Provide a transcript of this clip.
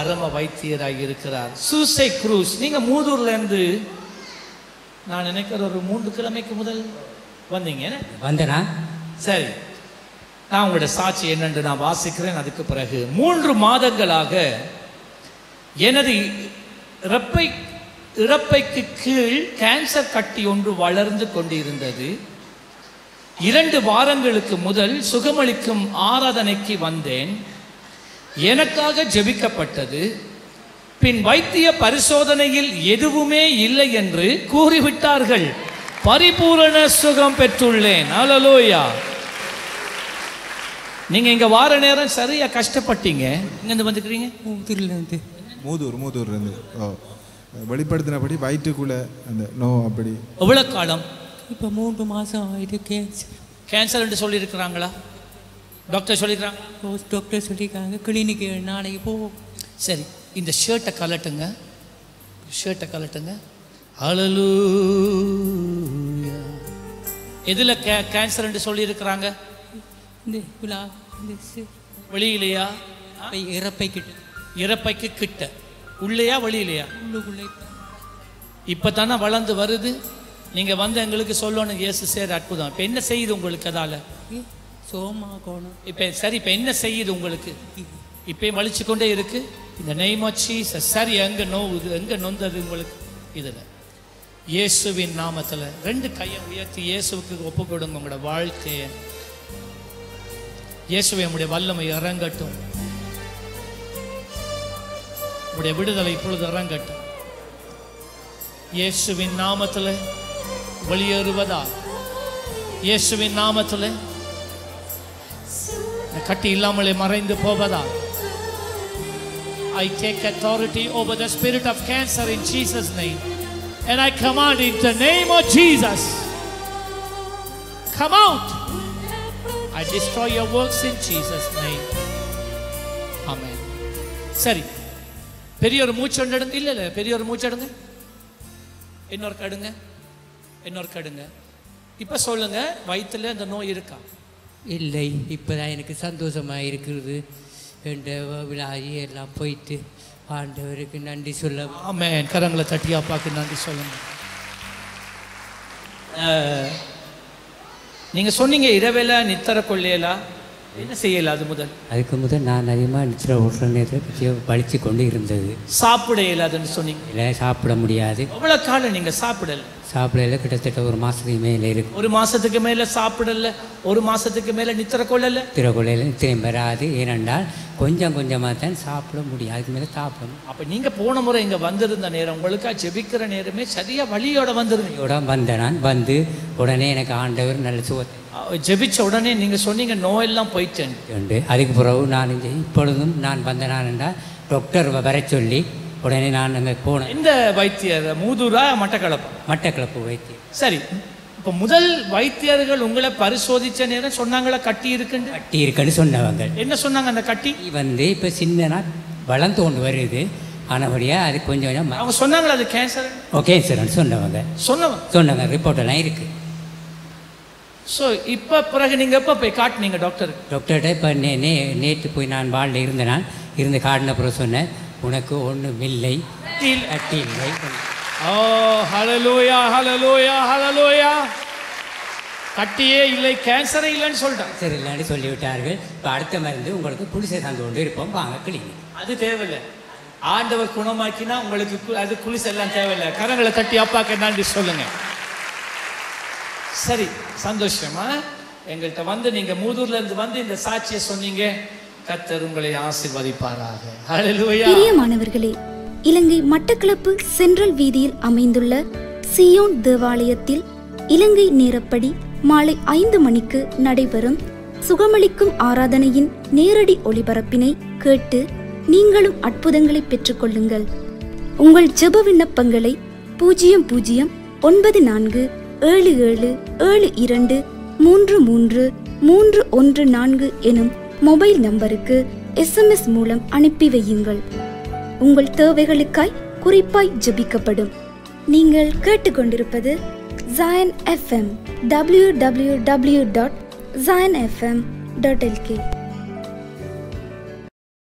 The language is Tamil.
பரம வைத்தியராக இருக்கிறார் சூசை குரூஸ் நீங்க மூதூர்ல இருந்து நான் நினைக்கிற ஒரு மூன்று கிழமைக்கு முதல் வந்தீங்க என்ன? வந்தனா சரி நான் உங்களோட சாட்சி என்னென்று நான் வாசிக்கிறேன் அதுக்கு பிறகு மூன்று மாதங்களாக எனது இறப்பை இறப்பைக்கு கீழ் கேன்சர் கட்டி ஒன்று வளர்ந்து கொண்டிருந்தது இரண்டு வாரங்களுக்கு முதல் சுகமளிக்கும் ஆராதனைக்கு வந்தேன் எனக்காக ஜெபிக்கப்பட்டது பின் வைத்திய பரிசோதனையில் எதுவுமே இல்லை என்று கூறிவிட்டார்கள் பரிபூரண சுகம் பெற்றுள்ளேன் அலலோயா நீங்க இங்க வார நேரம் சரியா கஷ்டப்பட்டீங்க இங்க இருந்து வந்துக்கிறீங்க ஊத்துலேருந்து மூதூர் மூதூர் இருந்து ஓ வெளிப்படுத்தினபடி வயிற்றுக்குள்ள அந்த நோ அப்படி எவ்வளவு காலம் இப்போ மூன்று மாதம் ஆயிட்டு கேன்சர் கேன்சர் சொல்லி இருக்கிறாங்களா டாக்டர் சொல்லிக்கிறாங்க ரோஸ் டாக்டர் சொல்லியிருக்காங்க கிளினிக்கு நாளைக்கு போ சரி இந்த ஷர்ட்டை கலட்டுங்க ஷர்ட்டை கலட்டுங்க அழலூயா எதில் கே கேன்சர் சொல்லி இருக்கிறாங்க இந்த விழா இந்த சி- வெளியிலையா அப்ப இறப்பை கிட்ட இறப்பைக்கு கிட்ட உள்ளேயா வெளியிலையா உள்ளுக்குள்ளே இப்போ தானே வளர்ந்து வருது நீங்கள் வந்து எங்களுக்கு சொல்லணும் இயேசு சேர் அற்புதம் இப்போ என்ன செய்யுது உங்களுக்கு அதால் சோமா கோணம் இப்போ சரி இப்போ என்ன செய்யுது உங்களுக்கு இப்பயும் வலிச்சு கொண்டே இருக்கு இந்த நெய்மச்சி சரி எங்கே நோவுது எங்கே நொந்தது உங்களுக்கு இதில் இயேசுவின் நாமத்தில் ரெண்டு கையை உயர்த்தி இயேசுவுக்கு ஒப்பு கொடுங்க உங்களோட வாழ்க்கையை இயேசுவை உங்களுடைய வல்லமை இறங்கட்டும் உங்களுடைய விடுதலை இப்பொழுது இறங்கட்டும் இயேசுவின் நாமத்தில் வெளியேறுவதா இயேசுவின் நாமத்தில் இந்த கட்டி இல்லாமலே மறைந்து போவதா I take authority over the spirit of cancer in Jesus' name. And I command in the name of Jesus. Come out. I destroy your works in Jesus' name. Amen. சரி பெரிய ஒரு மூச்சு ஒன்று எடுங்க இல்லை இல்லை பெரிய ஒரு மூச்சு எடுங்க இன்னொரு கடுங்க இன்னொரு கடுங்க இப்போ சொல்லுங்க வயித்துல இந்த நோய் இருக்கா இல்லை இப்போதான் எனக்கு சந்தோஷமாக இருக்கிறது என்ற விழாயி எல்லாம் போயிட்டு ஆண்டவருக்கு நன்றி சொல்ல ஆமென் கரங்களை தட்டி அப்பாக்கு நன்றி சொல்லுங்க அஹ், நீங்க சொன்னீங்க இரவேல நித்தர கொள்ளையலா என்ன செய்யல அது முதல் அதுக்கு முதல் நான் அதிகமாக நித்திர ஓட்டுற நேரத்தில் பழித்து கொண்டு இருந்தது சாப்பிட இயலாதுன்னு சொன்னீங்க இல்லை சாப்பிட முடியாது எவ்வளவு காலம் நீங்க சாப்பிடல சாப்பிடல கிட்டத்தட்ட ஒரு மாதத்துக்கு மேலே இருக்கும் ஒரு மாசத்துக்கு மேல சாப்பிடல ஒரு மாசத்துக்கு மேல நித்திர கொள்ளல திறகுலையில் நித்திரம் வராது ஏனென்றால் கொஞ்சம் கொஞ்சமாக தான் சாப்பிட முடியும் அதுக்கு மேலே சாப்பிடணும் அப்ப நீங்க போன முறை இங்க வந்திருந்த நேரம் உங்களுக்கா ஜெபிக்கிற நேரமே சரியா வழியோட வந்துருந்தீங்க இதோட வந்த நான் வந்து உடனே எனக்கு ஆண்டவர் நல்ல சுகத்தை அஹ், ஜெபிச்ச உடனே நீங்க சொன்னீங்க நோயெல்லாம் போயிட்டேன் உண்டு அதுக்கு பிறகு நான் இந்த இப்பொழுதும் நான் வந்த நான் என்றால் டாக்டர் வர சொல்லி உடனே நான் அங்கே போனேன் இந்த வைத்தியர் மூதூரா மட்டக்களப்பா மட்டக்களப்பு வைத்தியம் சரி இப்போ முதல் வைத்தியர்கள் உங்களை பரிசோதிச்ச நேரம் சொன்னாங்களா கட்டி இருக்குன்னு கட்டி இருக்குன்னு சொன்னவங்க என்ன சொன்னாங்க அந்த கட்டி கட்டி வந்து இப்போ சின்னனா வளர்ந்து கொண்டு வருது ஆனபடியாக அது கொஞ்சம் கொஞ்சம் ம- அவங்க சொன்னாங்களா அது கேன்சர் ஓகே சார் சொன்னவங்க சொன்னவங்க சொன்னாங்க ரிப்போர்ட் எல்லாம் இருக்கு ஸோ இப்போ பிறகு நீங்க எப்போ போய் காட்டுனீங்க டாக்டருக்கு டாக்டர்கிட்ட இப்போ நே நே நேற்று போய் நான் வார்டில் இருந்த நான் இருந்து காட்டின பிறகு சொன்னேன் உனக்கு ஒன்றும் இல்லை கட்டி இல்லை ஓ ஹலலூயா ஹலலூயா ஹலலூயா கட்டியே இல்லை கேன்சரே இல்லைன்னு சொல்லிட்டாங்க சரி இல்லைன்னு சொல்லிவிட்டார்கள் இப்போ அடுத்த மருந்து உங்களுக்கு குளிசை தந்து கொண்டு இருப்போம் வாங்க கிளினிக் அது தேவையில்லை ஆண்டவர் குணமாக்கினா உங்களுக்கு கு- அது குளிஸ் எல்லாம் தேவையில்லை கரங்களை தட்டி அப்பாக்கு நன்றி சொல்லுங்க சரி சந்தோஷமா எங்கள்கிட்ட வந்து நீங்க மூதூர்ல இருந்து வந்து இந்த சாட்சியை சொன்னீங்க கர்த்தர் உங்களை ஆசீர்வதிப்பாராக ஹalleluya பிரியமானவர்களே இலங்கை மட்டக்களப்பு சென்ட்ரல் வீதியில் அமைந்துள்ள சியோன் தேவாலயத்தில் இலங்கை நேரப்படி மாலை ஐந்து மணிக்கு நடைபெறும் சுகமளிக்கும் ஆராதனையின் நேரடி ஒளிபரப்பினை கேட்டு நீங்களும் அற்புதங்களை பெற்றுக்கொள்ளுங்கள் உங்கள் ஜெப விண்ணப்பங்களை பூஜ்ஜியம் பூஜ்ஜியம் ஒன்பது நான்கு ஏழு ஏழு ஏழு இரண்டு மூன்று மூன்று மூன்று ஒன்று நான்கு எனும் மொபைல் நம்பருக்கு எஸ்எம்எஸ் மூலம் அனுப்பி வையுங்கள் உங்கள் தேவைகளுக்காய் குறிப்பாய் ஜெபிக்கப்படும் நீங்கள் கேட்டுக்கொண்டிருப்பது Zion FM W W W dot Zion FM dot L K